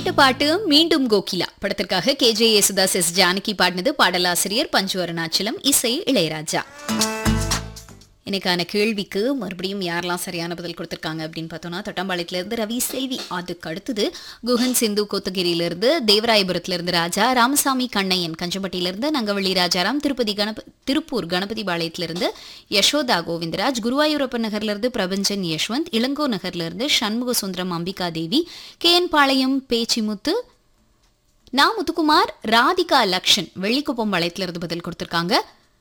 கேட்ட பாட்டு மீண்டும் கோகிலா படத்திற்காக K J Yesudas S Janaki பாடினது பாடலாசிரியர் பஞ்சு அருணாச்சலம் இசை இளையராஜா எனக்கான கேள்விக்கு மறுபடியும் யாரெல்லாம் சரியான பதில் கொடுத்திருக்காங்க அப்படின்னு பார்த்தோம்னா தொட்டம்பாளையத்துல இருந்து ரவி செல்வி அதுக்கு அடுத்தது குஹன் சிந்து கோத்தகிரியிலிருந்து தேவராயபுரத்துல இருந்து ராஜா ராமசாமி கண்ணையன் கஞ்சம்பட்டியில இருந்து நங்கவள்ளி ராஜாராம் திருப்பதி கணப திருப்பூர் கணபதி பாளையத்திலிருந்து யசோதா கோவிந்தராஜ் குருவாயூரப்பன் நகர்ல இருந்து பிரபஞ்சன் யஷ்வந்த் இளங்கோ நகர்ல இருந்து சண்முக சுந்தரம் அம்பிகா தேவி கே என் பாளையம் பேச்சிமுத்து நா முத்துக்குமார் ராதிகா லக்ஷன் வெள்ளிக்குப்பம் பாளையத்திலிருந்து பதில் கொடுத்திருக்காங்க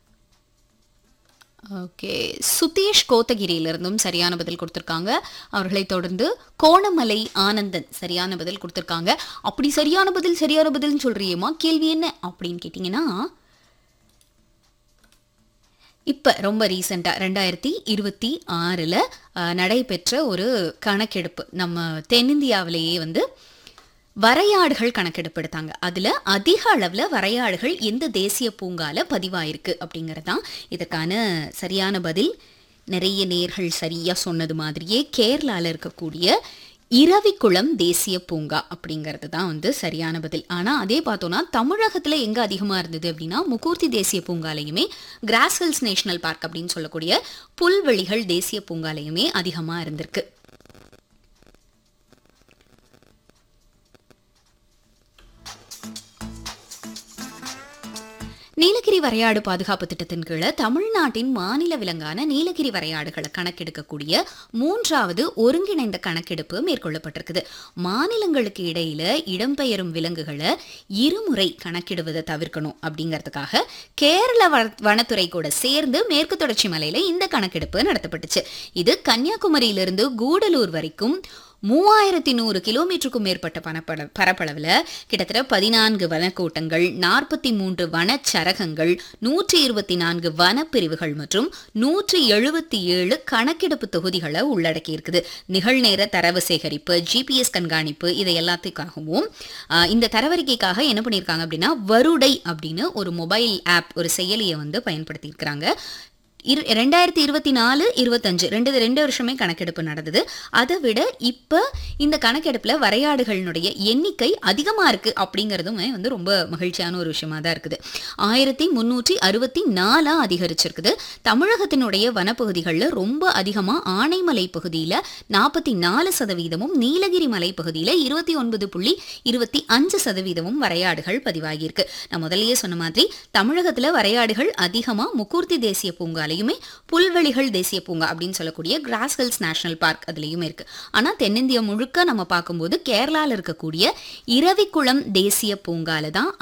ஓகே சுதீஷ் கோத்தகிரியிலிருந்தும் சரியான பதில் கொடுத்துருக்காங்க அவர்களை தொடர்ந்து கோணமலை ஆனந்தன் சரியான பதில் கொடுத்துருக்காங்க அப்படி சரியான பதில் சரியான பதில்னு சொல்றியேம்மா கேள்வி என்ன அப்படின்னு கேட்டிங்கன்னா இப்போ ரொம்ப ரீசெண்டாக ரெண்டாயிரத்தி இருபத்தி ஆறில் நடைபெற்ற ஒரு கணக்கெடுப்பு நம்ம தென்னிந்தியாவிலேயே வந்து வரையாடுகள் கணக்கெடுப்பு எடுத்தாங்க அதில் அதிக அளவில் வரையாடுகள் எந்த தேசிய பூங்கால பதிவாயிருக்கு அப்படிங்கிறது தான் இதற்கான சரியான பதில் நிறைய நேர்கள் சரியாக சொன்னது மாதிரியே கேரளாவில் இருக்கக்கூடிய இரவிக்குளம் தேசிய பூங்கா அப்படிங்கிறது தான் வந்து சரியான பதில் ஆனால் அதே பார்த்தோன்னா தமிழகத்தில் எங்கே அதிகமாக இருந்தது அப்படின்னா முகூர்த்தி தேசிய பூங்காலையுமே கிராஸ் ஹில்ஸ் நேஷனல் பார்க் அப்படின்னு சொல்லக்கூடிய புல்வெளிகள் தேசிய பூங்காலையுமே அதிகமாக இருந்திருக்கு நீலகிரி வரையாடு பாதுகாப்பு திட்டத்தின் கீழே தமிழ்நாட்டின் மாநில விலங்கான நீலகிரி வரையாடுகளை கணக்கெடுக்கக்கூடிய மூன்றாவது ஒருங்கிணைந்த கணக்கெடுப்பு மேற்கொள்ளப்பட்டிருக்குது மாநிலங்களுக்கு இடையில இடம்பெயரும் விலங்குகளை இருமுறை கணக்கிடுவதை தவிர்க்கணும் அப்படிங்கிறதுக்காக கேரள வன- வனத்துறை கூட சேர்ந்து மேற்கு தொடர்ச்சி மலையில இந்த கணக்கெடுப்பு நடத்தப்பட்டுச்சு இது கன்னியாகுமரியிலிருந்து கூடலூர் வரைக்கும் மூவாயிரத்தி நூறு கிலோமீட்டருக்கும் மேற்பட்ட பணப்பட பரப்பளவில் கிட்டத்தட்ட பதினான்கு வனக்கூட்டங்கள் நாற்பத்தி மூன்று வனச்சரகங்கள் நூற்றி இருபத்தி நான்கு வனப்பிரிவுகள் மற்றும் நூற்றி எழுபத்தி ஏழு கணக்கெடுப்பு தொகுதிகளை உள்ளடக்கி இருக்குது நிகழ்நேர தரவு சேகரிப்பு ஜிபிஎஸ் கண்காணிப்பு இதை எல்லாத்துக்காகவும் ஆஹ், இந்த தரவரிக்கைக்காக என்ன பண்ணியிருக்காங்க அப்படின்னா வருடை அப்படின்னு ஒரு மொபைல் ஆப் ஒரு செயலியை வந்து பயன்படுத்தியிருக்கிறாங்க இரு ரெண்டாயிரத்தி இருபத்தி நாலு இருபத்தஞ்சு ரெண்டு ரெண்டு வருஷமே கணக்கெடுப்பு நடந்தது அதை விட இப்போ இந்த கணக்கெடுப்பில் வரையாடுகளினுடைய எண்ணிக்கை அதிகமாக இருக்குது அப்படிங்கிறதுமே வந்து ரொம்ப மகிழ்ச்சியான ஒரு விஷயமா தான் இருக்குது ஆயிரத்தி முந்நூற்றி அறுபத்தி நாலாக அதிகரிச்சிருக்குது தமிழகத்தினுடைய வனப்பகுதிகளில் ரொம்ப அதிகமாக ஆனைமலை பகுதியில் நாற்பத்தி நாலு சதவீதமும் நீலகிரி மலை பகுதியில் இருபத்தி ஒன்பது புள்ளி இருபத்தி அஞ்சு சதவீதமும் வரையாடுகள் பதிவாகியிருக்கு நான் முதல்லயே சொன்ன மாதிரி தமிழகத்தில் வரையாடுகள் அதிகமாக முக்கூர்த்தி தேசிய பூங்காலையுமே புல்வெளிகள் தேசிய பூங்கா அப்படின்னு சொல்லக்கூடிய கிராஸ் ஹில்ஸ் நேஷனல் பார்க் அதுலேயுமே இருக்கு ஆனால் தென்னிந்தியா முழுக்க நம்ம பார்க்கும்போது கேரளாவில் இருக்கக்கூடிய இரவிக்குளம் தேசிய பூங்கால தான்